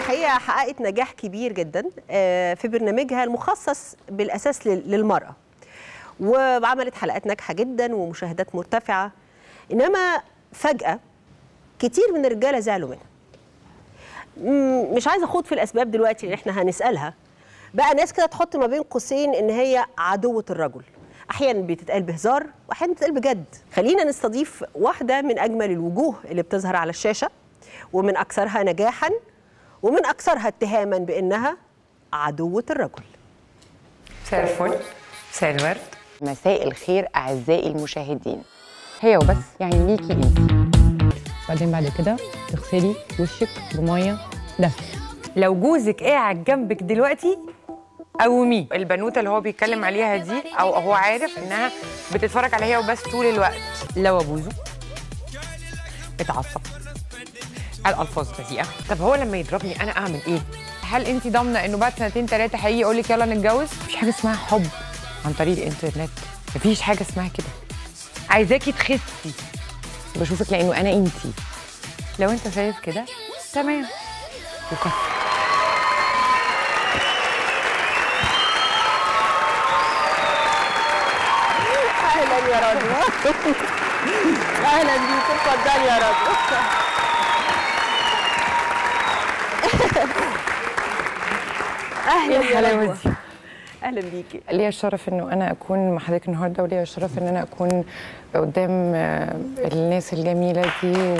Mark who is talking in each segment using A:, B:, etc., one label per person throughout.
A: الحقيقه حققت نجاح كبير جدا آه، في برنامجها المخصص بالاساس لل- للمراه وعملت حلقات ناجحه جدا ومشاهدات مرتفعه انما فجاه كتير من الرجاله زعلوا منها مم، مش عايزه اخوض في الاسباب دلوقتي اللي احنا هنسالها بقى ناس كده تحط ما بين قوسين ان هي عدوه الرجل احيانا بتتقال بهزار واحيانا بتتقال بجد خلينا نستضيف واحده من اجمل الوجوه اللي بتظهر على الشاشه ومن اكثرها نجاحا ومن اكثرها اتهاما بانها عدوه الرجل
B: مساء الفل مساء الورد
C: مساء الخير اعزائي المشاهدين هي وبس يعني ليكي انت
D: بعدين بعد كده تغسلي وشك بميه دافيه
B: لو جوزك قاعد جنبك دلوقتي قوميه البنوته اللي هو بيتكلم عليها دي او هو عارف انها بتتفرج على هي وبس طول الوقت لو ابوزه اتعصب قال الفاظ بذيئه طب هو لما يضربني انا اعمل ايه هل انت ضامنه انه بعد سنتين ثلاثه هيجي يقول لك يلا نتجوز مفيش حاجه اسمها حب عن طريق الانترنت مفيش حاجه اسمها كده عايزاكي تخسي
C: بشوفك لانه انا انتي
B: لو انت شايف كده تمام وكفى
A: اهلا يا رضوى اهلا بيك اتفضلي يا رضوى اهلا يا
B: الحلاوة
A: رضوى
B: دي؟
A: اهلا بيكي
D: ليا الشرف انه انا اكون مع حضرتك النهارده وليا الشرف ان انا اكون قدام آه، الناس الجميله دي و...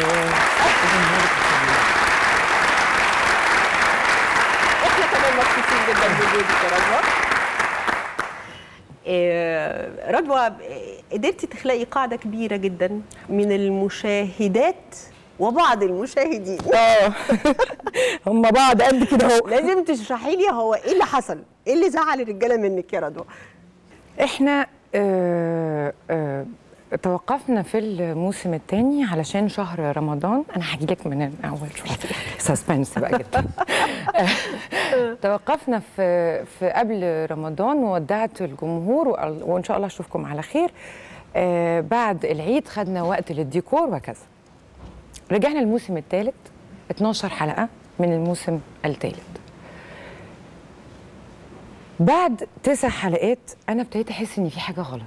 A: احنا كمان مبسوطين جدا بوجودك يا رضوى آه، رضوى آه، قدرتي تخلقي قاعده كبيره جدا من المشاهدات وبعض المشاهدين
D: اه هم بعض قد كده اهو
A: لازم تشرحي لي هو ايه اللي حصل ايه اللي زعل الرجاله منك يا رضوى
D: احنا آه آه توقفنا في الموسم الثاني علشان شهر رمضان انا هحكي لك من الاول سسبنس بقى جدا آه، توقفنا في في قبل رمضان وودعت الجمهور وقال- وان شاء الله اشوفكم على خير آه بعد العيد خدنا وقت للديكور وكذا رجعنا الموسم الثالث 12 حلقه من الموسم الثالث بعد تسع حلقات انا ابتديت احس ان في حاجه غلط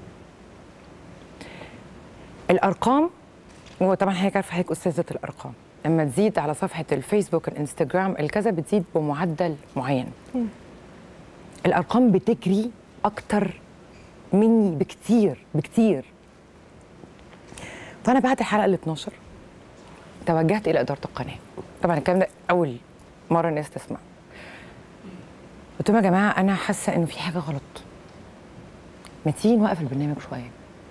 D: الارقام وطبعا حضرتك عارفه حضرتك استاذه الارقام لما تزيد على صفحه الفيسبوك الانستجرام الكذا بتزيد بمعدل معين الارقام بتجري اكتر مني بكتير بكتير فانا بعد الحلقه ال 12 توجهت الى اداره القناه طبعا الكلام ده اول مره الناس تسمع قلت لهم يا جماعه انا حاسه انه في حاجه غلط ما تيجي نوقف البرنامج شويه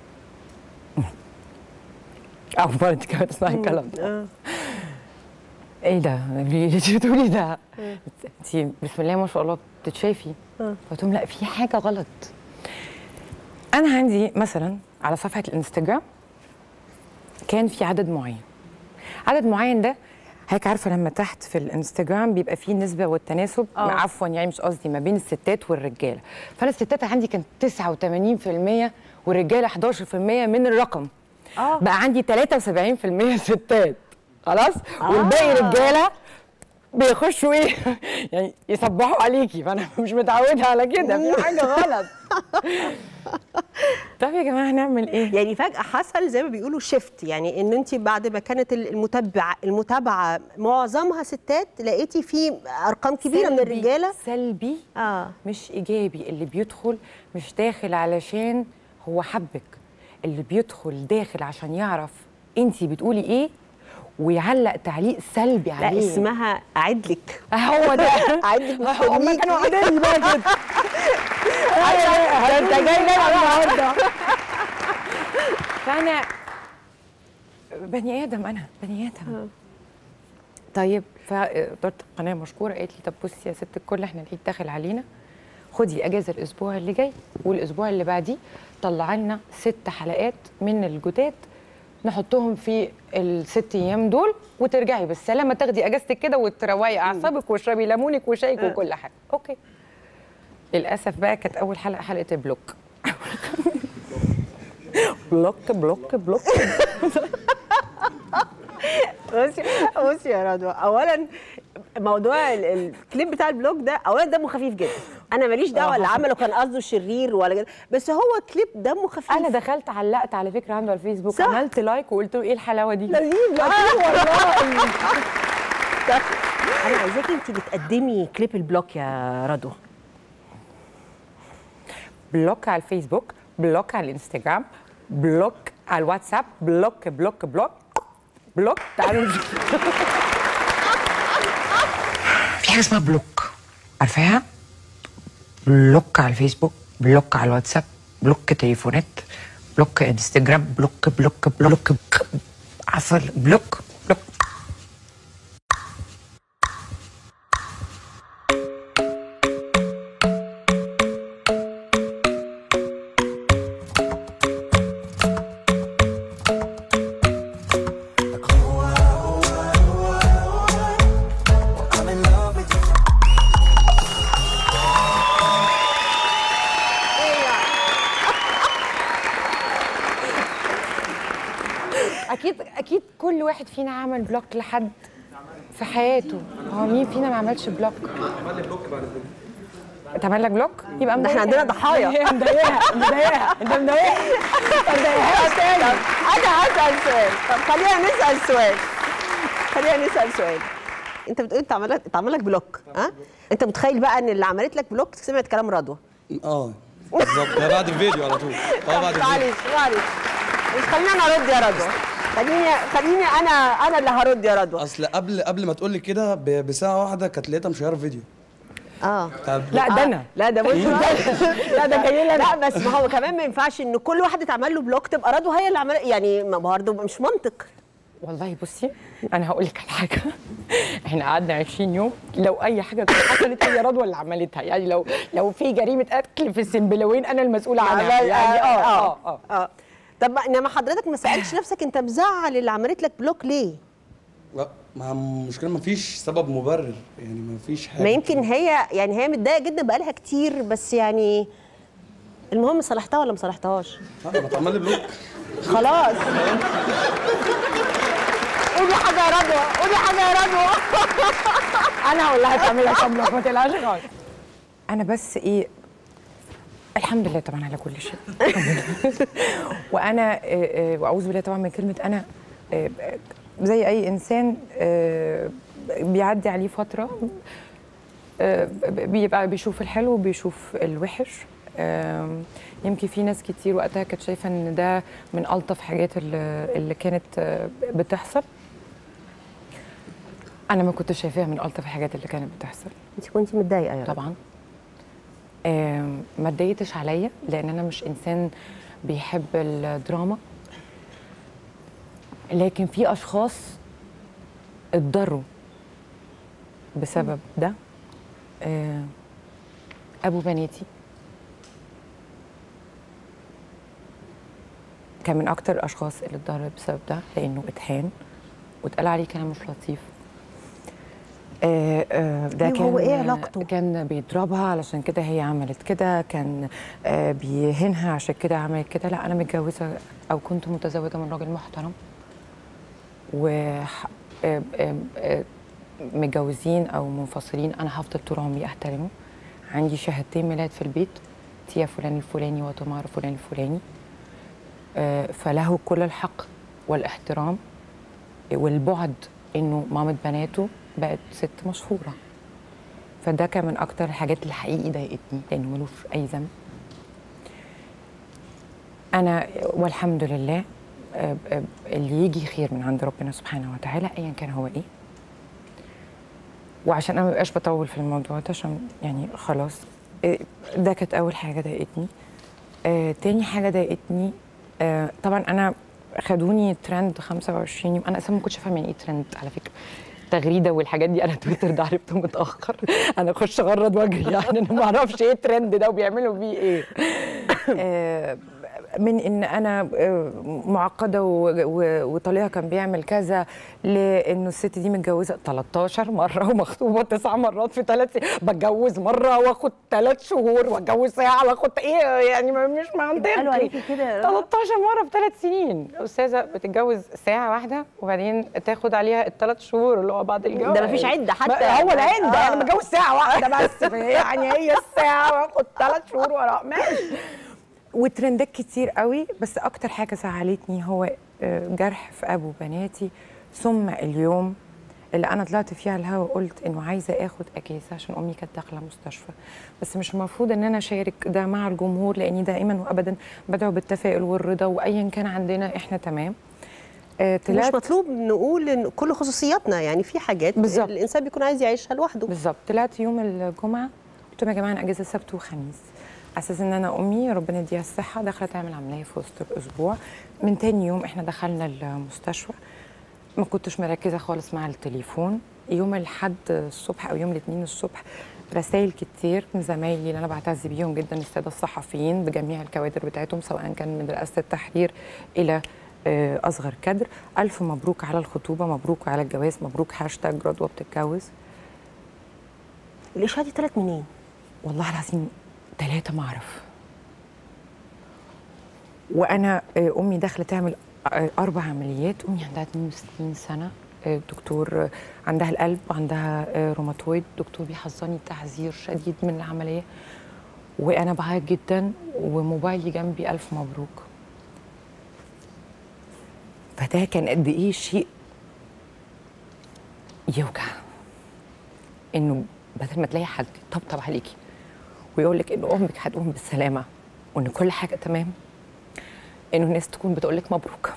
D: اول مره انت كمان تسمعي الكلام ده
A: آه.
D: ايه ده ليه بتقولي ده انت بسم الله ما شاء الله بتتشافي
A: آه.
D: قلت لهم لا في حاجه غلط انا عندي مثلا على صفحه الانستجرام كان في عدد معين عدد معين ده هيك عارفه لما تحت في الانستجرام بيبقى فيه النسبه والتناسب
A: آه.
D: عفوا يعني مش قصدي ما بين الستات والرجاله فانا الستات عندي كانت 89% والرجاله 11% من الرقم
A: آه.
D: بقى عندي 73% ستات خلاص والباقي رجاله بيخشوا ايه يعني يصبحوا عليكي فانا مش متعوده على كده في حاجه غلط طب يا جماعه هنعمل ايه
A: يعني فجأة حصل زي ما بيقولوا شيفت يعني ان انت بعد ما كانت المتبع المتابعة معظمها ستات لقيتي في ارقام كبيرة من
D: سلبي-
A: الرجالة
D: سلبي
A: اه
D: مش ايجابي اللي بيدخل مش داخل علشان هو حبك اللي بيدخل داخل عشان يعرف انت بتقولي ايه ويعلق تعليق سلبي
A: لا
D: عليه
A: اسمها اعد لك
D: هو ده
A: اعد لك
D: هم
A: مستنيك.
D: كانوا عاملين بقى كده ده انت جاي لنا النهارده فانا بني ادم انا بني ادم طيب فاداره القناه مشكوره قالت لي طب بصي يا ست الكل احنا العيد داخل علينا خدي اجازه الاسبوع اللي جاي والاسبوع اللي بعديه طلعي لنا ست حلقات من الجداد نحطهم في الست ايام دول وترجعي بالسلامه تاخدي اجازتك كده وتروقي اعصابك واشربي ليمونك وشايك وكل حاجه اوكي للاسف بقى كانت اول حلقه حلقه البلوك بلوك بلوك بلوك
A: بصي بصي يا رضوى اولا موضوع ال- الكليب بتاع البلوج ده اولا دمه خفيف جدا انا ماليش دعوه اللي عمله كان قصده شرير ولا كده بس هو كليب دمه خفيف
D: انا دخلت علقت على فكره عنده على الفيسبوك
A: صح.
D: عملت لايك وقلت له ايه الحلاوه دي
A: لذيذ آه والله طب انا عايزاكي انت اللي تقدمي كليب البلوك يا رضوى
D: بلوك على الفيسبوك بلوك على الانستجرام بلوك على الواتساب بلوك بلوك بلوك بلوك تعالوا نشوف
B: في حاجه اسمها بلوك عارفاها بلوك على الفيسبوك بلوك على الواتساب بلوك تليفونات بلوك انستجرام بلوك بلوك بلوك عارفه بلوك بلوك
D: اكيد اكيد كل واحد فينا عمل بلوك لحد في حياته هو مين فينا ما عملش بلوك اتعمل لك بلوك يبقى
A: ده احنا عندنا ضحايا.
D: مضايقها مضايقها انت مضايقها مضايقها تاني
A: انا هسال سؤال طب خلينا نسال سؤال خلينا نسال سؤال انت بتقول انت عمل لك اتعمل لك بلوك ها انت متخيل بقى ان اللي عملت لك بلوك سمعت كلام رضوى
E: اه بالظبط ده بعد الفيديو على طول اه بعد الفيديو
A: معلش معلش مش خليني انا ارد يا رضوى خليني خليني انا انا اللي هرد يا رضوى
E: اصل قبل قبل ما تقول لي كده ب- بساعه واحده كانت لقيتها مشيره فيديو
A: اه
E: بتاع البلوك.
D: لا ده انا
A: لا ده مش
D: لا ده جاي لي
A: لا بس ما هو كمان ما ينفعش ان كل واحد اتعمل له بلوك تبقى رضوى هي اللي عملت يعني ما برضه مش منطق
D: والله بصي انا هقول لك على حاجه احنا قعدنا 20 يوم لو اي حاجه كانت حصلت هي رضوى اللي عملتها يعني لو لو في جريمه قتل في السنبلاوين انا المسؤوله عنها يعني اه اه اه
A: اه طب ما- انما حضرتك ما سالتش نفسك انت مزعل اللي عملت لك بلوك ليه؟
E: لا ما المشكله ما فيش سبب مبرر يعني ما فيش حاجه
A: ما يمكن هي يعني هي متضايقه جدا بقالها كتير بس يعني المهم صلحتها ولا ما صلحتهاش؟
E: اه ما تعمل لي بلوك
A: خلاص قولي حاجه يا رضوى قولي حاجه يا رضوى
D: انا هقول لها تعملها كام بلوك ما تقلقش خالص انا بس ايه الحمد لله طبعا على كل شيء وانا آه، آه، واعوذ بالله طبعا من كلمه انا آه، آه، زي اي انسان آه، بيعدي عليه فتره آه، بيبقى بيشوف الحلو وبيشوف الوحش آم، يمكن في ناس كتير وقتها كانت شايفه ان ده من الطف حاجات اللي اللي كانت آه، بتحصل انا ما كنتش شايفاها من الطف الحاجات اللي كانت بتحصل
A: انت كنتي متضايقه يا رضوى
D: طبعا آم، ما اتضايقتش عليا لان انا مش انسان بيحب الدراما لكن في اشخاص اتضروا بسبب ده آه، ابو بناتي كان من اكتر الاشخاص اللي اتضرر بسبب ده لانه اتهان واتقال عليه كلام مش لطيف آه، آه، ده
A: ليه
D: كان
A: هو إيه علاقته؟
D: كان بيضربها علشان كده هي عملت كده كان آه، بيهينها عشان كده عملت كده لا انا متجوزه او كنت متزوجه من راجل محترم و ح- آه، آه، آه، متجوزين او منفصلين انا هفضل طول عمري احترمه عندي شهادتين ميلاد في البيت تيا فلان الفلاني وتمار فلان الفلاني آه، فله كل الحق والاحترام والبعد انه مامة بناته بقت ست مشهوره فده كان من اكتر الحاجات اللي حقيقي ضايقتني لانه ملوش اي ذنب انا والحمد لله آه، آه، اللي يجي خير من عند ربنا سبحانه وتعالى ايا كان هو ايه وعشان انا مبقاش بطول في الموضوع ده عشان يعني خلاص آه، ده كانت اول حاجه ضايقتني آه، تاني حاجه ضايقتني آه، طبعا انا خدوني ترند 25 يوم انا اصلا ما كنتش فاهمه يعني ايه ترند على فكره تغريده والحاجات دي انا تويتر ده عرفته متاخر انا اخش اغرد واجري يعني انا ما اعرفش ايه الترند ده وبيعملوا بيه ايه آه، من ان انا آه، معقده و- و- وطليقها كان بيعمل كذا لانه الست دي متجوزه 13 مره ومخطوبه تسع مرات في ثلاث بتجوز مره واخد ثلاث شهور واتجوز ساعه واخد ايه يعني ما- مش منطقي
A: قالوا عليكي كده
D: 13 مره في ثلاث سنين استاذه بتتجوز ساعه واحده وبعدين تاخد عليها الثلاث شهور اللي هو بعد الجواز
A: ده مفيش عدة حتى.
D: ما- هو العده
A: آه.
D: انا متجوز ساعه واحده بس يعني هي الساعه واخد ثلاث شهور ورا ماشي وترندات كتير قوي بس اكتر حاجه زعلتني هو آه، جرح في ابو بناتي ثم اليوم اللي انا طلعت فيه على الهوا وقلت انه عايزه اخد اجازه عشان امي كانت داخله مستشفى بس مش المفروض ان انا اشارك ده مع الجمهور لاني دائما وابدا بدعو بالتفاؤل والرضا وايا كان عندنا احنا تمام آه،
A: مش
D: طلعت
A: مطلوب نقول ان كل خصوصياتنا يعني في حاجات
D: بالظبط.
A: الانسان بيكون عايز يعيشها لوحده
D: بالظبط طلعت يوم الجمعه قلت لهم يا جماعه انا اجازه سبت وخميس على اساس ان انا امي ربنا يديها الصحه داخله تعمل عمليه في وسط الاسبوع من تاني يوم احنا دخلنا المستشفى ما كنتش مركزه خالص مع التليفون يوم الاحد الصبح او يوم الاثنين الصبح رسائل كتير من زمايلي اللي انا بعتز بيهم جدا الساده الصحفيين بجميع الكوادر بتاعتهم سواء كان من رئاسه التحرير الى آه، اصغر كادر الف مبروك على الخطوبه مبروك على الجواز مبروك هاشتاج رضوى بتتجوز
A: الاشاعه دي طلعت منين؟
D: والله العظيم ثلاثة ما أعرف وأنا آه، أمي داخلة تعمل آه، أربع عمليات أمي عندها 62 سنة آه، الدكتور آه، عندها القلب وعندها آه، روماتويد الدكتور بيحذرني تحذير شديد من العملية وأنا بعيط جدا وموبايلي جنبي ألف مبروك فده كان قد إيه شيء يوجع إنه بدل ما تلاقي حد يطبطب عليكي ويقول لك ان امك هتقوم بالسلامه وان كل حاجه تمام انه الناس تكون بتقول لك مبروك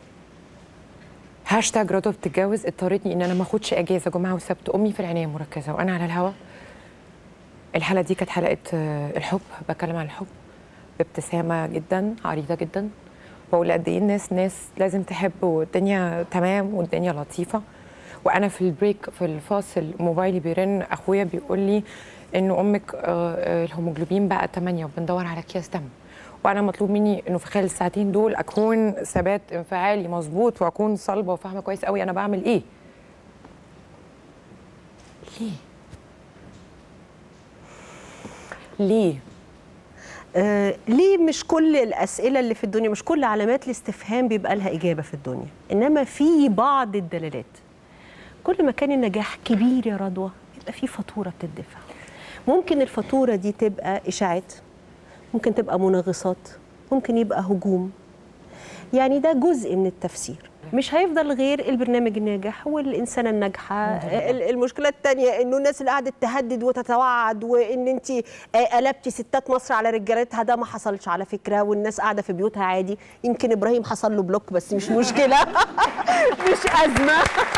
D: هاشتاج رضوى بتتجوز اضطرتني ان انا ما اخدش اجازه جمعه وسبت امي في العنايه المركزه وانا على الهوا الحلقه دي كانت حلقه آه، الحب بتكلم عن الحب بابتسامه جدا عريضه جدا بقول قد ايه الناس ناس لازم تحب والدنيا تمام والدنيا لطيفه وانا في البريك في الفاصل موبايلي بيرن اخويا بيقول لي انه امك آه، آه، الهيموجلوبين بقى 8 وبندور على اكياس دم وانا مطلوب مني انه في خلال الساعتين دول اكون ثبات انفعالي مظبوط واكون صلبه وفاهمه كويس قوي انا بعمل ايه ليه ليه
A: آه ليه مش كل الاسئله اللي في الدنيا مش كل علامات الاستفهام بيبقى لها اجابه في الدنيا انما في بعض الدلالات كل ما كان النجاح كبير يا رضوى يبقى في فاتوره بتدفع ممكن الفاتوره دي تبقى اشاعات ممكن تبقى منغصات ممكن يبقى هجوم يعني ده جزء من التفسير مش هيفضل غير البرنامج الناجح والإنسانة الناجحة ال- المشكلة التانية إنه الناس اللي قعدت تهدد وتتوعد وإن أنت قلبتي ستات مصر على رجالتها ده ما حصلش على فكرة والناس قاعدة في بيوتها عادي يمكن إبراهيم حصل له بلوك بس مش مشكلة مش أزمة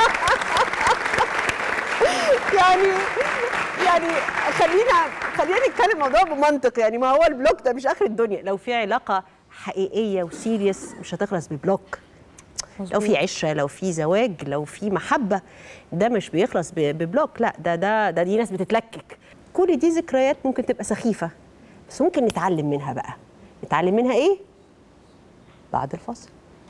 A: يعني يعني خلينا خلينا نتكلم الموضوع بمنطق يعني ما هو البلوك ده مش اخر الدنيا لو في علاقه حقيقيه وسيريس مش هتخلص ببلوك لو في عشره لو في زواج لو في محبه ده مش بيخلص ب- ببلوك لا ده ده ده دي ناس بتتلكك كل دي ذكريات ممكن تبقى سخيفه بس ممكن نتعلم منها بقى نتعلم منها ايه بعد الفاصل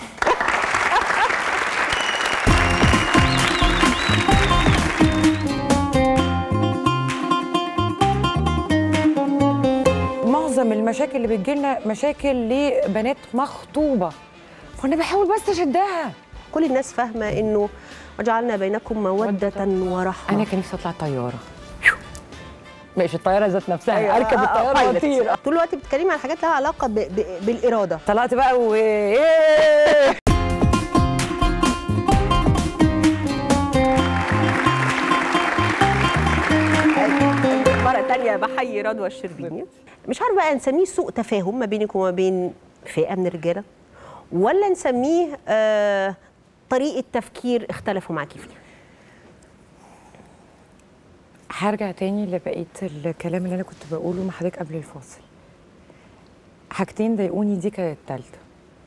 D: معظم المشاكل اللي بتجيلنا مشاكل لبنات مخطوبه فانا بحاول بس اشدها
A: كل الناس فاهمه انه وجعلنا بينكم موده ورحمه
D: انا كان نفسي اطلع طياره ماشي الطياره ذات نفسها
A: أيوة،
D: اركب
A: آه، آه،
D: الطياره
A: بايلوت.
D: واطير
A: طول الوقت بتتكلمي عن حاجات لها علاقه ب... ب... بالاراده
D: طلعت بقى و إيه.
A: مرة تانية بحيي رضوى الشربيني مش عارفة بقى نسميه سوء تفاهم ما بينك وما بين فئة من الرجالة ولا نسميه آه طريقة تفكير اختلفوا معاكي فيها
D: هرجع تاني لبقيه الكلام اللي انا كنت بقوله مع حضرتك قبل الفاصل حاجتين ضايقوني دي كانت التالتة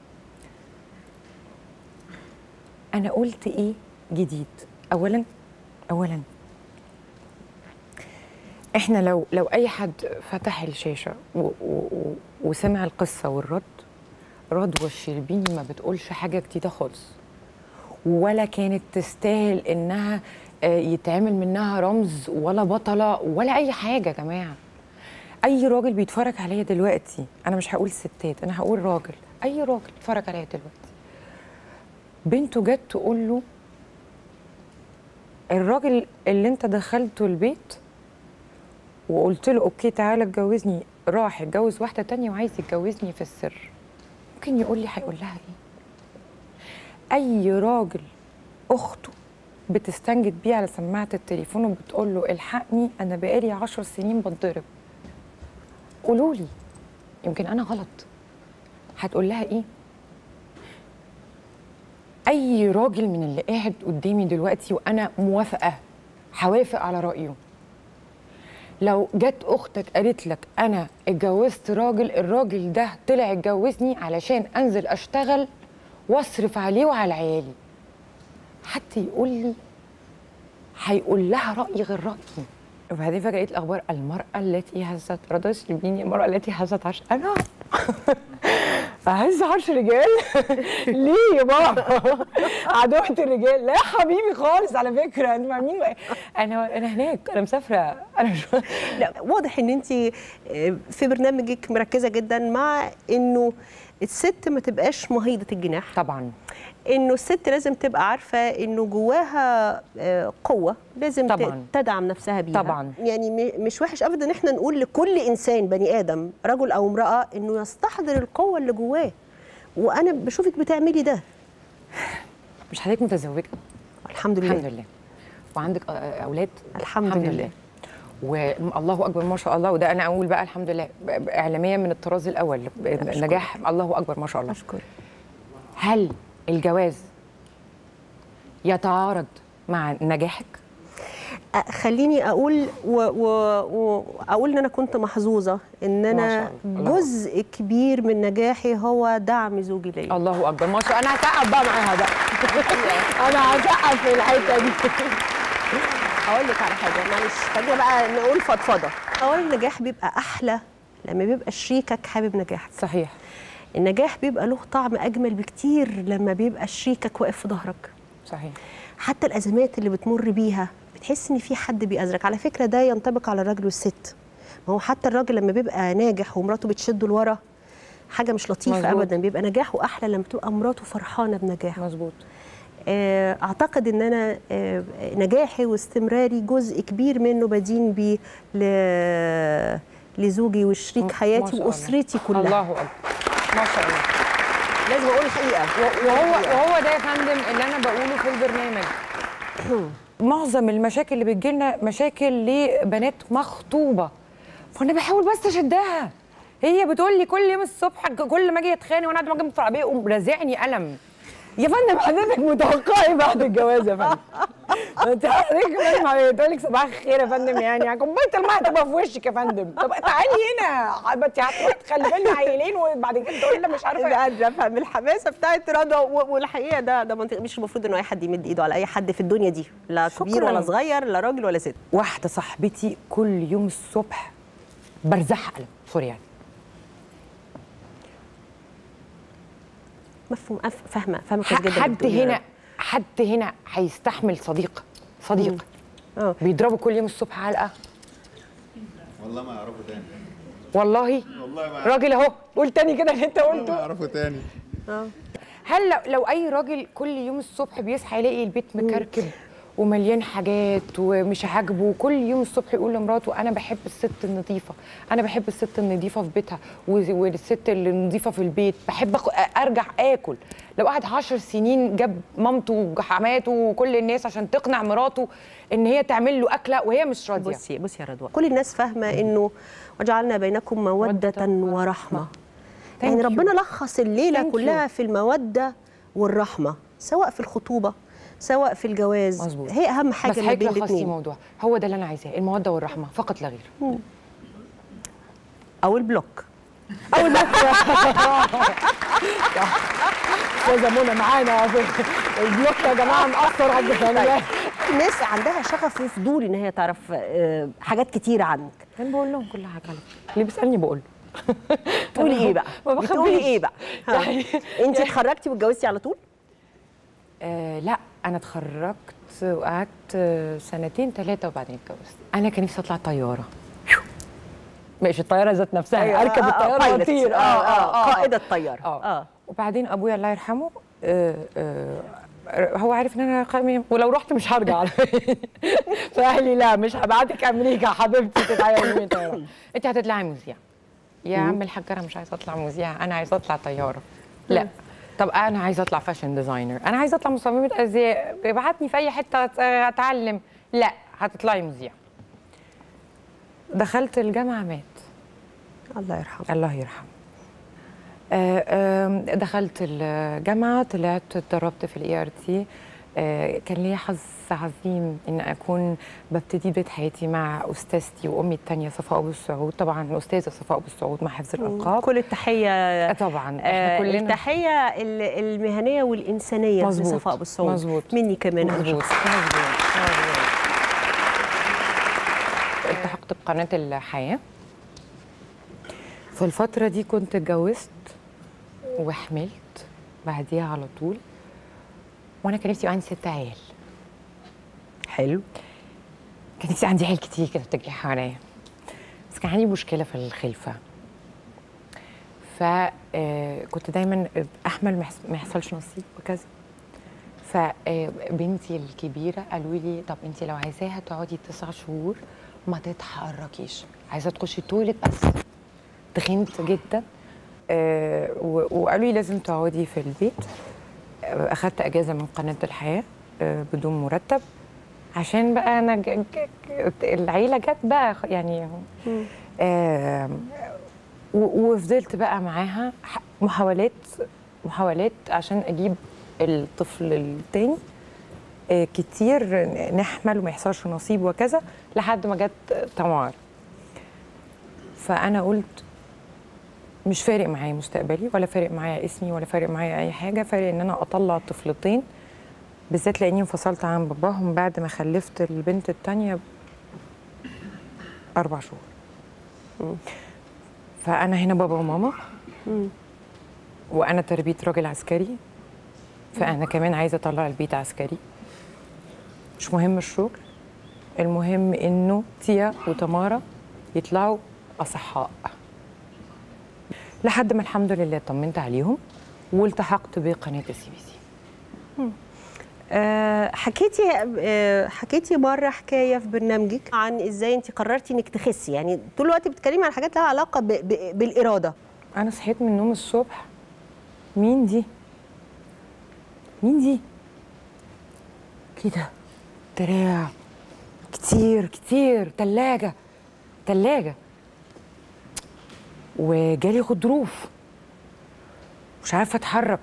D: انا قلت ايه جديد اولا اولا احنا لو لو اي حد فتح الشاشه و و و وسمع القصه والرد رضوى الشربيني ما بتقولش حاجه جديده خالص ولا كانت تستاهل انها آه، يتعمل منها رمز ولا بطله ولا اي حاجه يا جماعه اي راجل بيتفرج عليا دلوقتي انا مش هقول ستات انا هقول راجل اي راجل بيتفرج عليا دلوقتي بنته جت تقول له الراجل اللي انت دخلته البيت وقلت له اوكي تعالى اتجوزني راح اتجوز واحده تانية وعايز يتجوزني في السر ممكن يقول لي هيقول لها ايه اي راجل اخته بتستنجد بيه على سماعه التليفون وبتقول له الحقني انا بقالي عشر سنين بتضرب قولوا لي يمكن انا غلط هتقول لها ايه اي راجل من اللي قاعد قدامي دلوقتي وانا موافقه هوافق على رايه لو جت اختك قالت لك انا اتجوزت راجل الراجل ده طلع اتجوزني علشان انزل اشتغل واصرف عليه وعلى عيالي حتى يقول لي هيقول لها راي غير رايي وبعدين فجاه لقيت الاخبار المراه التي هزت رضا الشربيني المراه التي هزت عرش انا اهز عرش رجال ليه يا بابا عدوة الرجال لا يا حبيبي خالص على فكره انتوا مع مين انا انا هناك انا مسافره انا مش
A: لا واضح ان انت في برنامجك مركزه جدا مع انه الست ما تبقاش مهيضه الجناح
D: طبعا
A: انه الست لازم تبقى عارفه انه جواها آه، قوه لازم ت-
D: طبعاً.
A: تدعم نفسها بيها
D: طبعاً.
A: يعني م- مش وحش ابدا ان احنا نقول لكل انسان بني ادم رجل او امراه انه يستحضر القوه اللي جواه وانا بشوفك بتعملي ده
D: مش حضرتك متزوجه
A: الحمد لله
D: الحمد لله وعندك آه، آه، اولاد
A: الحمد لله.
D: والله اكبر ما شاء الله وده انا اقول بقى الحمد لله ب- ب- اعلاميه من الطراز الاول نجاح الله اكبر ما شاء الله
A: اشكر
D: هل الجواز يتعارض مع نجاحك
A: أ- خليني اقول واقول و... واقول ان انا كنت محظوظه ان
D: ما
A: انا
D: شاء الله.
A: جزء كبير من نجاحي هو دعم زوجي ليا
D: الله اكبر ما شاء الله انا هسقف بقى معاها بقى انا هسقف في الحته دي
A: هقول لك على حاجه معلش خلينا بقى نقول فضفضه اولا النجاح بيبقى احلى لما بيبقى شريكك حابب نجاحك
D: صحيح
A: النجاح بيبقى له طعم اجمل بكتير لما بيبقى شريكك واقف في ظهرك
D: صحيح
A: حتى الازمات اللي بتمر بيها بتحس ان في حد بيأزرك على فكره ده ينطبق على الراجل والست ما هو حتى الراجل لما بيبقى ناجح ومراته بتشده لورا حاجه مش لطيفه
D: مظبوط.
A: ابدا بيبقى نجاحه احلى لما تبقى مراته فرحانه بنجاحه
D: مظبوط
A: آه، اعتقد ان انا آه، نجاحي واستمراري جزء كبير منه بدين بيه ل- لزوجي وشريك
D: ما
A: حياتي
D: شاء الله.
A: واسرتي كلها
D: الله اكبر ما شاء الله
A: لازم اقول الحقيقه
D: وهو وهو ده يا فندم اللي انا بقوله في البرنامج معظم المشاكل اللي بتجيلنا مشاكل لبنات مخطوبه فانا بحاول بس اشدها هي بتقول لي كل يوم الصبح كل ما اجي اتخانق وانا قاعده جنب في العربيه يقوم رازعني قلم يا فندم حضرتك متوقعي بعد الجواز يا فندم انت حضرتك فندم تقول لك صباح الخير يا فندم يعني كوبايه الميه تبقى في وشك يا فندم طب تعالي هنا انت هتروحي تخلفي لنا عيلين وبعد كده تقولي لنا مش عارفه
A: انا قادره افهم الحماسه بتاعت رضا و- والحقيقه ده ده منطقي مش المفروض انه اي حد يمد ايده على اي حد في الدنيا دي لا كبير
D: شكراً.
A: ولا صغير لا راجل ولا ست
D: واحده صاحبتي كل يوم الصبح برزحها قلم سوري يعني
A: مفهوم أف- فاهمه فاهمه كويس جدا اللي
D: حد
A: بتقوليه
D: هنا
A: رضا.
D: حد هنا هيستحمل صديق صديق
A: اه
D: بيضربه كل يوم الصبح علقه
F: والله ما يعرفوا تاني
D: والله
F: والله ما
D: راجل اهو قول تاني كده اللي انت
F: ما
D: قلته
F: يعرفوا تاني
D: هل لو, لو اي راجل كل يوم الصبح بيصحى يلاقي البيت مكركب ومليان حاجات ومش عاجبه كل يوم الصبح يقول لمراته انا بحب الست النظيفه انا بحب الست النظيفه في بيتها و- والست اللي نظيفه في البيت بحب أخ- ارجع اكل لو قعد عشر سنين جاب مامته وحماته وكل الناس عشان تقنع مراته ان هي تعمل له اكله وهي مش راضيه
A: بصي بصي يا رضوى كل الناس فاهمه انه وجعلنا بينكم موده ورحمه يعني
D: Thank you.
A: ربنا لخص الليله
D: Thank
A: كلها
D: you.
A: في الموده والرحمه سواء في الخطوبه سواء في الجواز
D: مظبوط.
A: هي اهم حاجه
D: بس
A: ما
D: حضرتك
A: بين
D: لخصتي
A: الاثنين
D: الموضوع هو ده اللي انا عايزاه الموده والرحمه فقط لا غير
A: او البلوك
D: اول ما استاذه منى معانا في البلوك يا جماعه مأثر على الجنبات
A: الناس عندها شغف وفضول ان هي تعرف آه، حاجات كتيره عنك
D: انا بقول لهم كل حاجه على فكرة. اللي بيسالني بقول له
A: تقولي ايه بقى
D: ما
A: بتقولي
D: بخبيش.
A: ايه بقى ها.
D: يعني-
A: انت اتخرجتي واتجوزتي على طول
D: آه لا انا اتخرجت وقعدت آه، سنتين ثلاثه وبعدين اتجوزت انا كان نفسي اطلع طياره مش الطياره ذات نفسها
A: أيوة،
D: اركب
A: آه، آه،
D: الطياره
A: pilot.
D: واطير
A: آه، آه، قائدة طيارة.
D: اه
A: آه.
D: وبعدين ابويا الله يرحمه آه آه هو عارف ان انا قائمة ولو رحت مش هرجع فقال لي لا مش هبعتك امريكا حبيبتي تتعلمي طياره انت هتطلعي مذيعه يا عم الحاج انا مش عايزه اطلع مذيعه انا عايزه اطلع طياره لا طب انا عايزه اطلع فاشن ديزاينر انا عايزه اطلع مصممه ازياء ابعتني في اي حته أت- اتعلم لا هتطلعي مذيعه دخلت الجامعه مات
A: الله يرحمه
D: الله يرحمه آه، آم، دخلت الجامعه طلعت اتدربت في الاي ار تي كان لي حظ عظيم ان اكون ببتدي بدايه حياتي مع استاذتي وامي الثانيه صفاء ابو السعود طبعا الاستاذه صفاء ابو السعود مع حفظ الالقاب
A: كل التحيه
D: آه، طبعا احنا
A: آه
D: كلنا
A: التحيه ال- المهنيه والانسانيه
D: مظبوط،
A: لصفاء ابو السعود
D: مظبوط.
A: مني كمان أنا
D: مظبوط
A: شخصياً.
D: مظبوط التحقت بقناه الحياه في الفتره دي كنت اتجوزت وحملت بعديها على طول وانا كان نفسي يبقى عندي ست عيال
A: حلو
D: كان نفسي عندي عيال كتير كده بتجري حواليا بس كان عندي مشكله في الخلفه فكنت دايما احمل ما يحص- ما يحصلش نصيب وكذا فبنتي الكبيره قالوا لي طب انت لو عايزاها تقعدي تسع شهور ما تتحركيش عايزه تخشي تويلت بس تخنت جدا آه، و- وقالوا لي لازم تقعدي في البيت آه، اخدت اجازه من قناه الحياه آه، بدون مرتب عشان بقى انا ج... ج... ج- العيله جت بقى خ- يعني آه و- وفضلت بقى معاها ح- محاولات محاولات عشان اجيب الطفل التاني آه كتير ن- نحمل وما يحصلش نصيب وكذا لحد ما جت تمار فانا قلت مش فارق معايا مستقبلي ولا فارق معايا اسمي ولا فارق معايا اي حاجه فارق ان انا اطلع طفلتين بالذات لاني انفصلت عن باباهم بعد ما خلفت البنت التانية اربع شهور فانا هنا بابا وماما وانا تربيه راجل عسكري فانا كمان عايزه اطلع البيت عسكري مش مهم الشغل المهم انه تيا وتمارا يطلعوا اصحاء لحد ما الحمد لله طمنت عليهم والتحقت بقناه السي بي سي
A: آه، حكيتي آه، حكيتي مره حكايه في برنامجك عن ازاي انت قررتي انك تخسي يعني طول الوقت بتتكلمي عن حاجات لها علاقه ب- ب- بالاراده
D: انا صحيت من النوم الصبح مين دي مين دي كده دراع كتير كتير تلاجة تلاجة وجالي غضروف مش عارفة اتحرك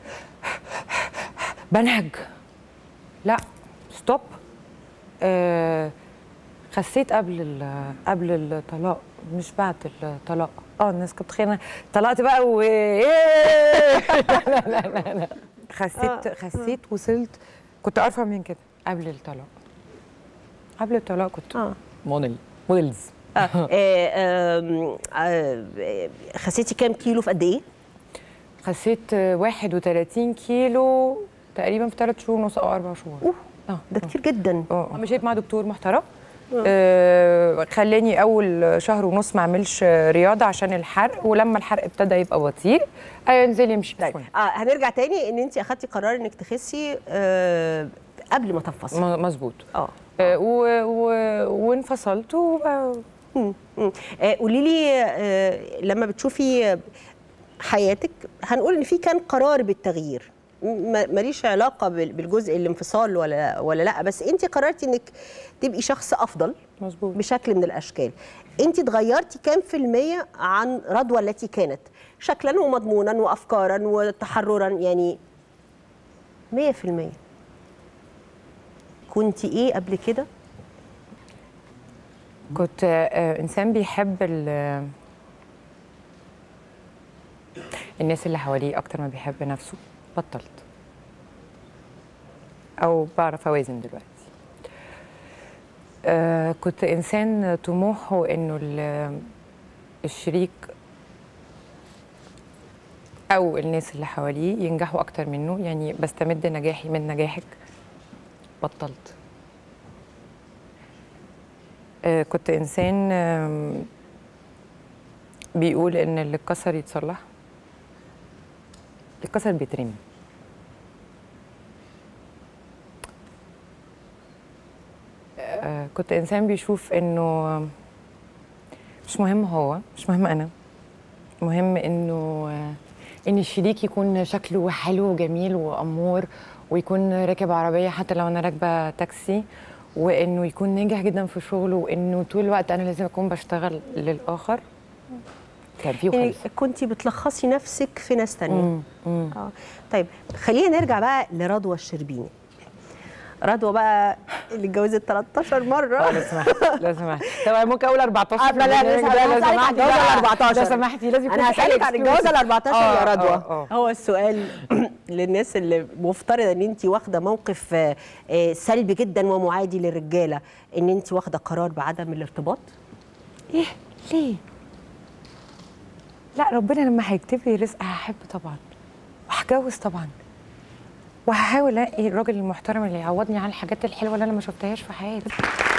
D: بنهج لا ستوب آه خسيت قبل ال- قبل الطلاق مش بعد الطلاق اه الناس كانت تخيل طلقت بقى و لا لا لا لا خسيت خسيت وصلت كنت ارفع من كده قبل الطلاق قبل الطلاق كنت
A: اه
D: موديل موديلز
A: آه، آه، آم، آه، خسيتي كام كيلو في قد ايه؟
D: خسيت 31 كيلو تقريبا في ثلاث شهور ونص او اربع شهور
A: أوه،
D: اه
A: ده كتير جدا
D: اه مشيت مع دكتور محترم آه خلاني اول شهر ونص ما اعملش رياضه عشان الحرق ولما الحرق ابتدى يبقى بطيء آه انزلي امشي
A: طيب آه هنرجع تاني ان انت اخدتي قرار انك تخسي آه قبل ما تنفصلي
D: م- مظبوط
A: اه
D: آه و... و... وانفصلت وبقى
A: مم. مم. آه، قولي لي آه، لما بتشوفي حياتك هنقول ان في كان قرار بالتغيير م- ماليش علاقه بال- بالجزء الانفصال ولا ولا لا بس انت قررتي انك تبقي شخص افضل
D: مظبوط
A: بشكل من الاشكال انت اتغيرتي كام في الميه عن رضوى التي كانت شكلا ومضمونا وافكارا وتحررا يعني 100% كنت ايه قبل كده
D: كنت آه انسان بيحب ال... الناس اللي حواليه اكتر ما بيحب نفسه بطلت او بعرف اوازن دلوقتي آه كنت انسان طموحه انه ال- الشريك او الناس اللي حواليه ينجحوا اكتر منه يعني بستمد نجاحي من نجاحك بطلت آه، كنت انسان آم، بيقول ان اللي اتكسر يتصلح اللي اتكسر بيترمي آه، كنت انسان بيشوف انه مش مهم هو مش مهم انا مهم انه آه، ان الشريك يكون شكله حلو وجميل وامور ويكون راكب عربيه حتى لو انا راكبه تاكسي وانه يكون ناجح جدا في شغله وانه طول الوقت انا لازم اكون بشتغل للاخر كان فيه
A: يعني
D: وخلص
A: كنت بتلخصي نفسك في ناس تانية
D: مم، مم.
A: اه طيب خلينا نرجع بقى لرضوى الشربيني رضوى بقى اللي اتجوزت 13
D: اه
A: مره
D: لو سمحت لو سمحت طب ممكن اقول 14
A: آه،
D: في
A: لا، لا،
D: البرنامج
A: لسه
D: ده، لو
A: هسألك عن
D: سمحتي
A: الجوازة
D: بقى.
A: ال 14.
D: لو سمحتي لازم يكون
A: انا
D: في
A: هسالك عن
D: حاجة
A: الجوازه ال 14
D: آه،
A: يا رضوى
D: آه، آه.
A: هو السؤال للناس اللي مفترض ان انت واخده موقف آه، آه، سلبي جدا ومعادي للرجاله ان انت واخده قرار بعدم الارتباط
D: ايه ليه؟ لا ربنا لما هيكتب لي رزق هحب طبعا وهتجوز طبعا وهحاول الاقي الراجل المحترم اللي يعوضني عن الحاجات الحلوه اللي انا ما شفتهاش في حياتي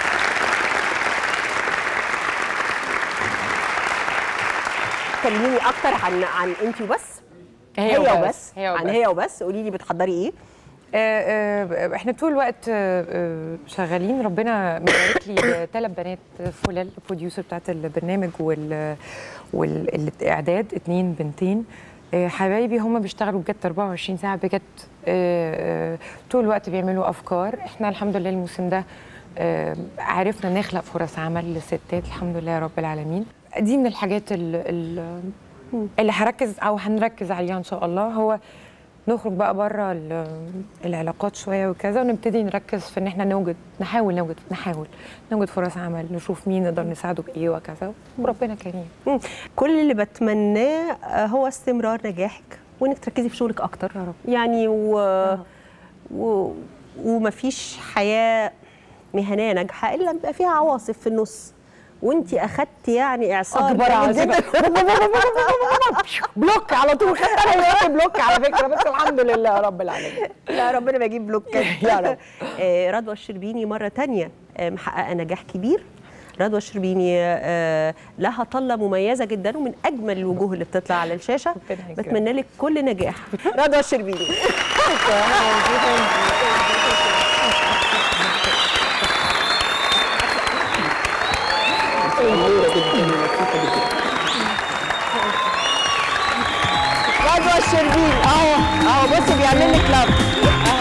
A: كلميني اكتر عن عن انت وبس
D: هي
A: وبس,
D: وبس، هي
A: عن
D: وبس.
A: هي وبس قولي لي بتحضري ايه
D: آه، آه، احنا طول الوقت آه، آه، شغالين ربنا مبارك لي ثلاث بنات فلال البروديوسر بتاعت البرنامج وال والاعداد اتنين بنتين آه، حبايبي هم بيشتغلوا بجد 24 ساعه بجد آه، آه، طول الوقت بيعملوا افكار احنا الحمد لله الموسم ده آه، عرفنا نخلق فرص عمل للستات الحمد لله رب العالمين دي من الحاجات ال- ال- اللي هركز او هنركز عليها ان شاء الله هو نخرج بقى بره ال- العلاقات شويه وكذا ونبتدي نركز في ان احنا نوجد نحاول نوجد نحاول نوجد فرص عمل نشوف مين نقدر نساعده بايه وكذا وربنا كريم
A: مم. كل اللي بتمناه آه، هو استمرار نجاحك وانك تركزي في شغلك اكتر يا رب يعني و... و... ومفيش حياه مهنيه ناجحه الا بيبقى فيها عواصف في النص وانت اخدتي يعني اعصار
D: اكبر
A: جامد
D: عاصفة.
A: جدا
D: بلوك على طول خدت انا دلوقتي بلوك على فكره بس الحمد لله رب العالمين
A: لا ربنا ما يجيب بلوكات
D: يا رب.
A: آه، رضوى الشربيني مرة تانية آه، محققة نجاح كبير رضوى الشربيني آه، لها طلة مميزة جدا ومن أجمل الوجوه اللي بتطلع على الشاشة
D: ربنا يكرمك.
A: بتمنى لك كل نجاح رضوى الشربيني رضوى الشربيني اهو اهو بصي بيعمل لك لاف